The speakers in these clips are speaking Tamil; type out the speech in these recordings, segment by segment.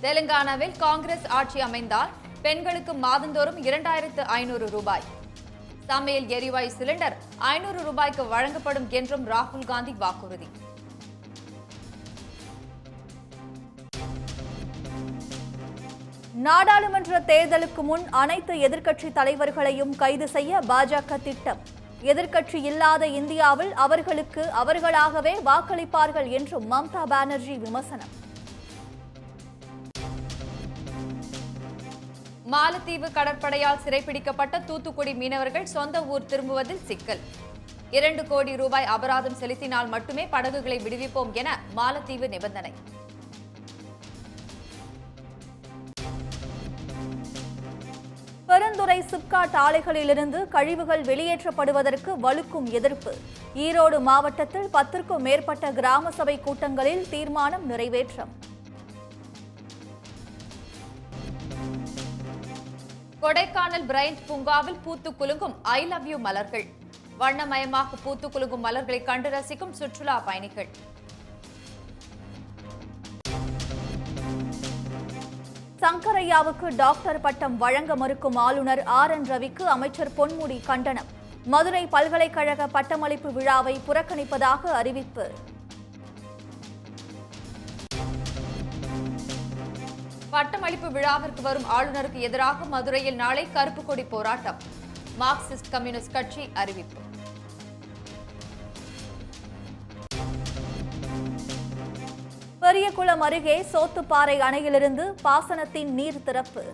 தெலுங்கானாவில் காங்கிரஸ் ஆட்சி அமைந்தால் பெண்களுக்கு மாதந்தோறும் இரண்டாயிரத்து ஐநூறு ரூபாய் சமையல் எரிவாயு சிலிண்டர் ஐநூறு ரூபாய்க்கு வழங்கப்படும் என்றும் ராகுல் காந்தி வாக்குறுதி நாடாளுமன்ற தேர்தலுக்கு முன் அனைத்து எதிர்க்கட்சி தலைவர்களையும் கைது செய்ய பாஜக திட்டம் எதிர்க்கட்சி இல்லாத இந்தியாவில் அவர்களுக்கு அவர்களாகவே வாக்களிப்பார்கள் என்றும் மம்தா பானர்ஜி விமர்சனம் மாலத்தீவு கடற்படையால் சிறைப்பிடிக்கப்பட்ட தூத்துக்குடி மீனவர்கள் சொந்த ஊர் திரும்புவதில் சிக்கல் இரண்டு கோடி ரூபாய் அபராதம் செலுத்தினால் மட்டுமே படகுகளை விடுவிப்போம் என மாலத்தீவு நிபந்தனை பெருந்துறை சிப்காட் ஆலைகளிலிருந்து கழிவுகள் வெளியேற்றப்படுவதற்கு வலுக்கும் எதிர்ப்பு ஈரோடு மாவட்டத்தில் பத்திற்கும் மேற்பட்ட கிராம சபை கூட்டங்களில் தீர்மானம் நிறைவேற்றம் கொடைக்கானல் பிரைண்ட் பூங்காவில் பூத்து குலுங்கும் ஐ லவ் யூ மலர்கள் வண்ணமயமாக பூத்து குலுங்கும் மலர்களை கண்டு ரசிக்கும் சுற்றுலா பயணிகள் சங்கரையாவுக்கு டாக்டர் பட்டம் வழங்க மறுக்கும் ஆளுநர் ஆர் என் ரவிக்கு அமைச்சர் பொன்முடி கண்டனம் மதுரை பல்கலைக்கழக பட்டமளிப்பு விழாவை புறக்கணிப்பதாக அறிவிப்பு பட்டமளிப்பு விழாவிற்கு வரும் ஆளுநருக்கு எதிராக மதுரையில் நாளை கருப்பு கொடி போராட்டம் மார்க்சிஸ்ட் கம்யூனிஸ்ட் கட்சி அறிவிப்பு பெரியகுளம் அருகே சோத்துப்பாறை அணையிலிருந்து பாசனத்தின் நீர் திறப்பு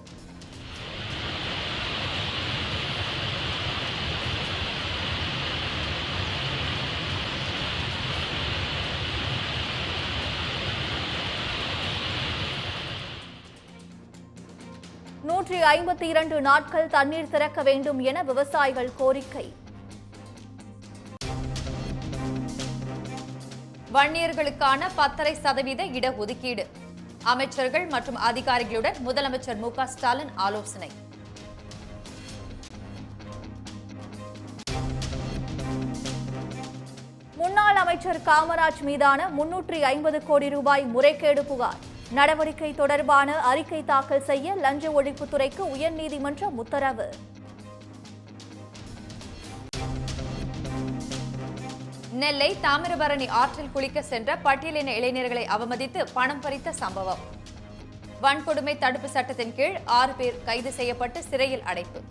நூற்றி ஐம்பத்தி இரண்டு நாட்கள் தண்ணீர் திறக்க வேண்டும் என விவசாயிகள் கோரிக்கை வன்னியர்களுக்கான பத்தரை சதவீத இடஒதுக்கீடு அமைச்சர்கள் மற்றும் அதிகாரிகளுடன் முதலமைச்சர் மு க ஸ்டாலின் ஆலோசனை முன்னாள் அமைச்சர் காமராஜ் மீதான முன்னூற்றி ஐம்பது கோடி ரூபாய் முறைகேடு புகார் நடவடிக்கை தொடர்பான அறிக்கை தாக்கல் செய்ய லஞ்ச ஒழிப்புத்துறைக்கு உயர்நீதிமன்றம் உத்தரவு நெல்லை தாமிரபரணி ஆற்றில் குளிக்க சென்ற பட்டியலின இளைஞர்களை அவமதித்து பணம் பறித்த சம்பவம் வன்கொடுமை தடுப்பு சட்டத்தின் கீழ் ஆறு பேர் கைது செய்யப்பட்டு சிறையில் அடைப்பு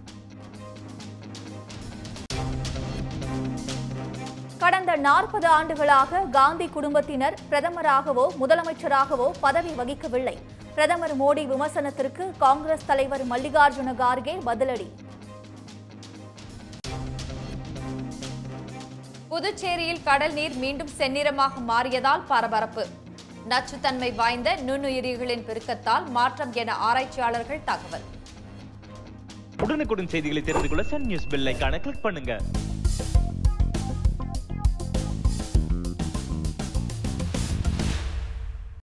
கடந்த நாற்பது ஆண்டுகளாக காந்தி குடும்பத்தினர் பிரதமராகவோ முதலமைச்சராகவோ பதவி வகிக்கவில்லை பிரதமர் மோடி விமர்சனத்திற்கு காங்கிரஸ் தலைவர் மல்லிகார்ஜுன கார்கே பதிலடி புதுச்சேரியில் கடல் நீர் மீண்டும் செந்நிறமாக மாறியதால் பரபரப்பு நச்சுத்தன்மை வாய்ந்த நுண்ணுயிரிகளின் பெருக்கத்தால் மாற்றம் என ஆராய்ச்சியாளர்கள் தகவல் உடனுக்குடன் செய்திகளை தெரிந்து கொள்ள சன் நியூஸ் பெல் ஐகானை கிளிக் பண்ணுங்க